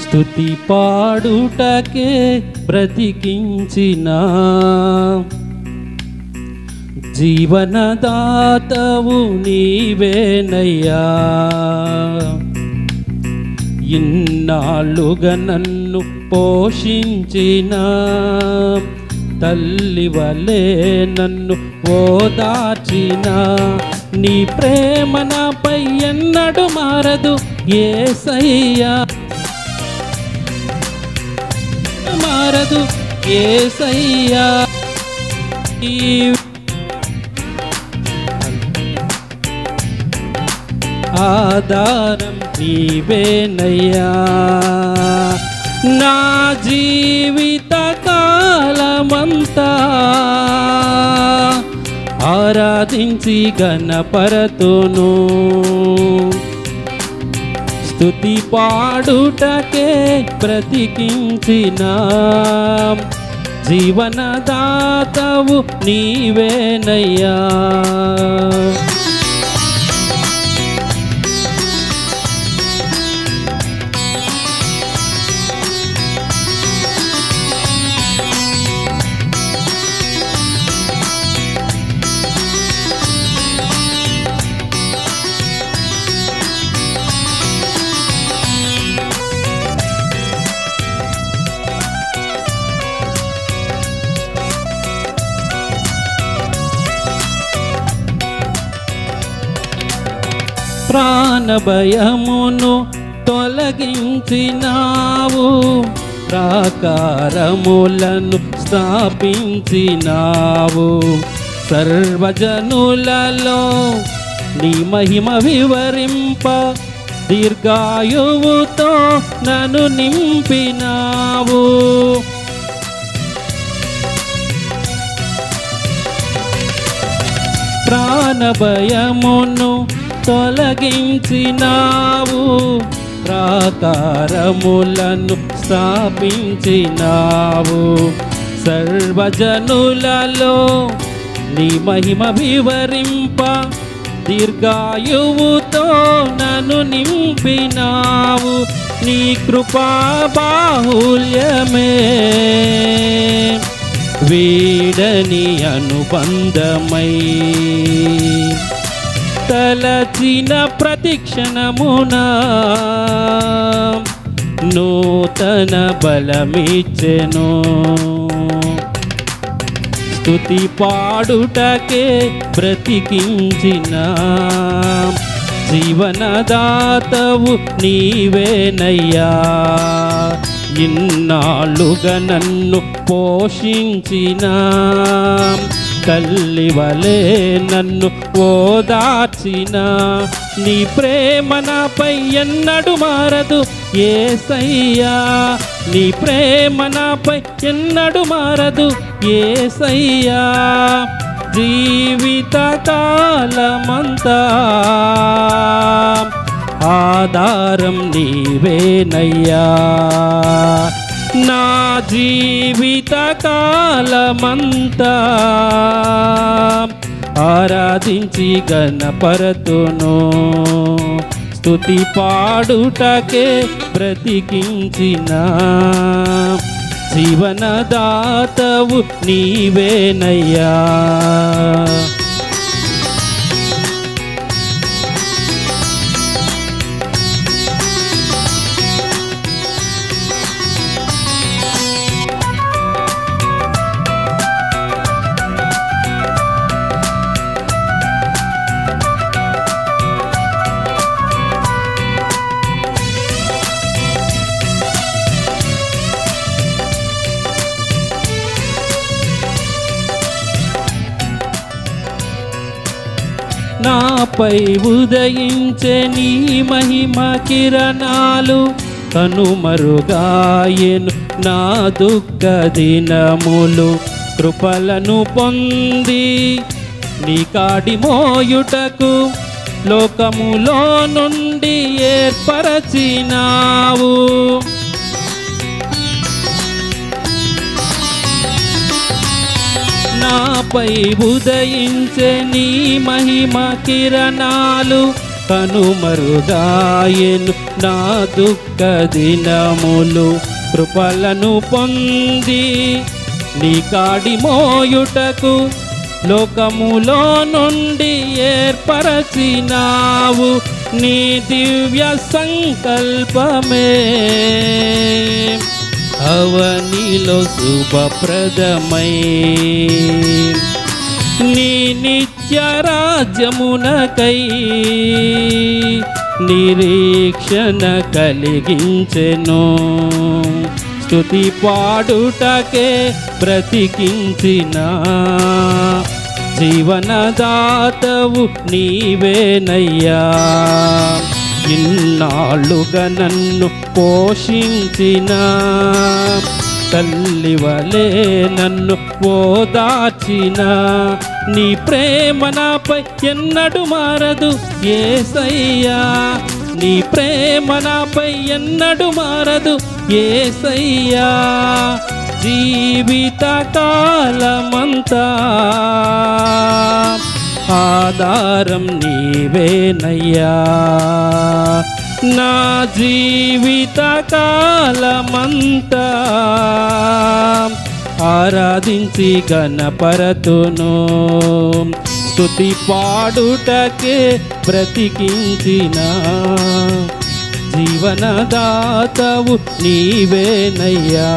స్తుతి పాడుటకే బ్రతికించిన జీవనదాతవు నీవేనయ్యా ఇన్నాళ్ళుగా నన్ను పోషించిన తల్లి వలె నన్ను ఓదార్చిన నీ ప్రేమ నాపై ఎన్నడు మారదు ఏసయ్యా మారదు ఏసయ్యా ఈ ఆధారం నీవేనయ్యా నా జీవిత కాలమంతా ఆరాధించి గణపరతును స్తుతి పాడుటకే బ్రతికించిన జీవనదాతవు నీవేనయ్యా ప్రాణభయమును తొలగించినావు ప్రాకారములను స్థాపించినావు సర్వజనులలో నీ మహిమ వివరింప దీర్ఘాయువుతో నన్ను నింపినావు ప్రాణభయమును తొలగించినావు ప్రాకారములను స్థాపించినావు సర్వజనులలో నీ మహిమ వివరింప దీర్ఘాయువుతో నన్ను నింపినావు నీ కృపా బాహుల్యమే వీడని అనుబంధమై తలచిన ప్రతిక్షణమున నూతన బలమిచ్చెను స్తుతి పాడుటకే బ్రతికించిన జీవనదాతవు నీవేనయ్యా ఇన్నాళ్ళుగా నన్ను పోషించిన తల్లి వలె నన్ను ఓదార్చిన నీ ప్రేమ నాపై ఎన్నడు మారదు ఏసయ్యా నీ ప్రేమ నాపై ఎన్నడు మారదు ఏసయ్యా జీవిత కాలమంతా ఆధారం నీవేనయ్యా నా జీవిత కాలమంతా ఆరాధించి గణపరతును స్తుతి పాడుటకే బ్రతికించిన జీవనదాతవు నీవేనయ్యా నాపై ఉదయించే నీ మహిమ కిరణాలు కనుమరుగాయెను నా దుఃఖ దినములు కృపలను పొంది నీ కాడి మోయుటకు లోకములో నుండి ఏర్పరచినావు నాపై ఉదయించే నీ మహిమ కిరణాలు కనుమరుగాయెను నా దుఃఖ దినములు కృపలను పొంది నీ కాడి మోయుటకు లోకములో నుండి ఏర్పరచినావు నీ దివ్య సంకల్పమే అవనిలో శుభప్రదమై నీ నిత్య రాజ్యమునకై నిరీక్షణ కలిగించెను స్తుతి పాడుటకే బ్రతికించిన జీవనదాతవు నీవేనయ్యా ఇన్నాళ్ళుగా నన్ను పోషించిన తల్లివలే నన్ను ఓదార్చిన నీ ప్రేమ నాపై ఎన్నడు మారదు ఏసయ్యా నీ ప్రేమ నాపై ఎన్నడు మారదు ఏసయ్యా జీవిత కాలమంతా ఆధారం నీవేనయ్యా నా జీవిత కాలమంతా ఆరాధించి గణపరతును స్తుతి పాడుటకే బ్రతికించిన జీవనదాతవు నీవేనయ్యా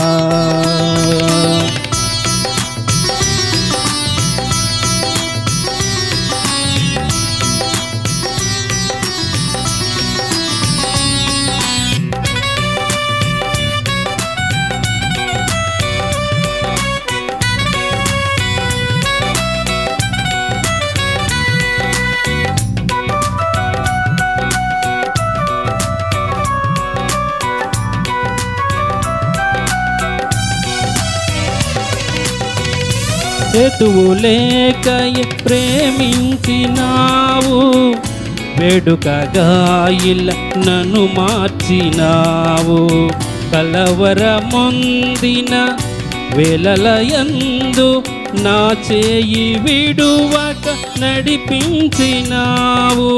హేతువు లేకయ ప్రేమించినావు వేడుకగా ఇల్ల నన్ను మార్చినావు కలవరమొందిన వేలలయందు నా చేయి విడువక నడిపించినావు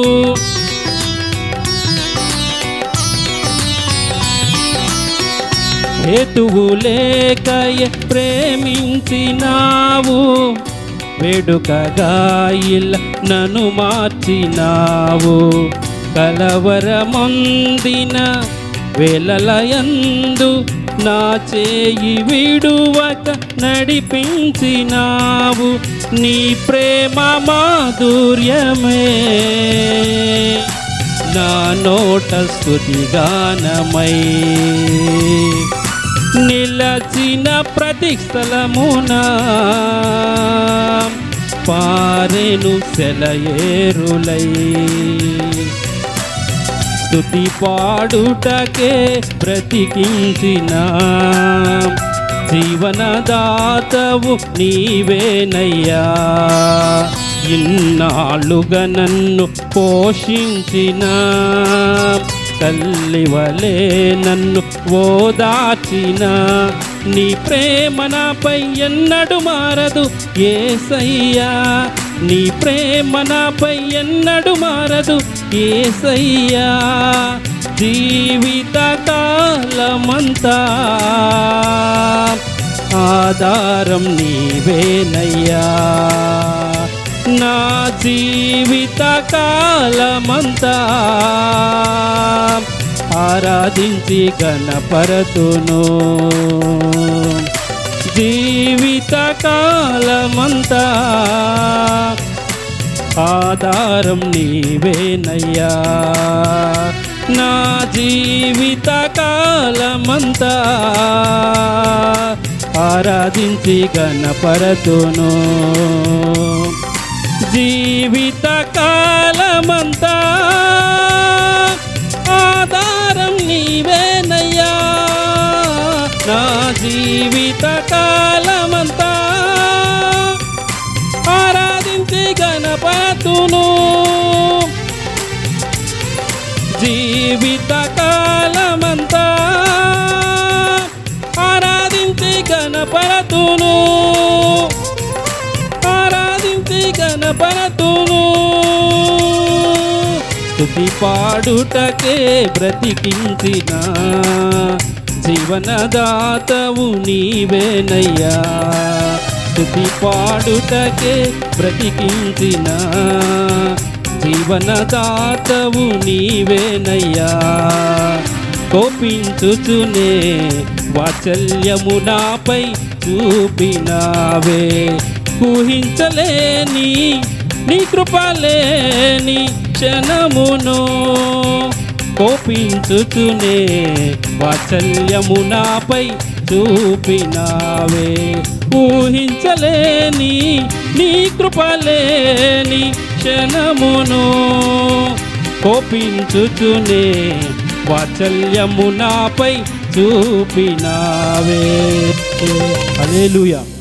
హేతువు లేకయ ప్రేమించినావు వేడుకగా ఇల్ల నన్ను మార్చినావు కలవరమొందిన వేలలయందు నా చేయి విడువక నడిపించినావు నీ ప్రేమ మాధుర్యమే నా నోట స్థుతిగానమై నిలచిన ప్రతి స్థలమున పారెను సెలయేరులై స్తుతి పాడుటకే బ్రతికించిన జీవనదాతవు నీవేనయ్యా ఇన్నాళ్ళుగా నన్ను పోషించిన తల్లివలే నన్ను ఓదార్చిన నీ ప్రేమ నాపై ఎన్నడు మారదు ఏసయ్యా నీ ప్రేమ నాపై ఎన్నడు మారదు ఏసయ్యా జీవిత కాలమంతా ఆధారం నీవేనయ్యా నా జీవిత కాలమంతా ఆరాధించి గణపరతును జీవిత కాలమంతా ఆధారం నీవేనయ్యా నా జీవిత కాలమంతా ఆరాధించి గణపరతును జీవిత కాలమంతా ఆధారం నీవేనయ్యా నా జీవిత కాలమంతా ఆరాధించి గణపతును జీవిత కాలమంతా ఆరాధించి గణపరతును ఆరాధించి గణపరతును స్థుతి పాడుటకే బ్రతికించిన జీవనదాతవు నీవేనయ్యా స్థుతి పాడుటకే బ్రతికించిన జీవనదాతవు నీవేనయ్యా కోపించుచునే వాత్సల్యము నాపై చూపినావే ఊహించలేని నీ కృపలేని క్షణమును కోపించుచునే వాత్సల్యము నాపై చూపినావే ఊహించలేని నీ కృపలేని క్షణమును కోపించుచునే వాత్సల్యము నాపై చూపినావే హల్లెలూయా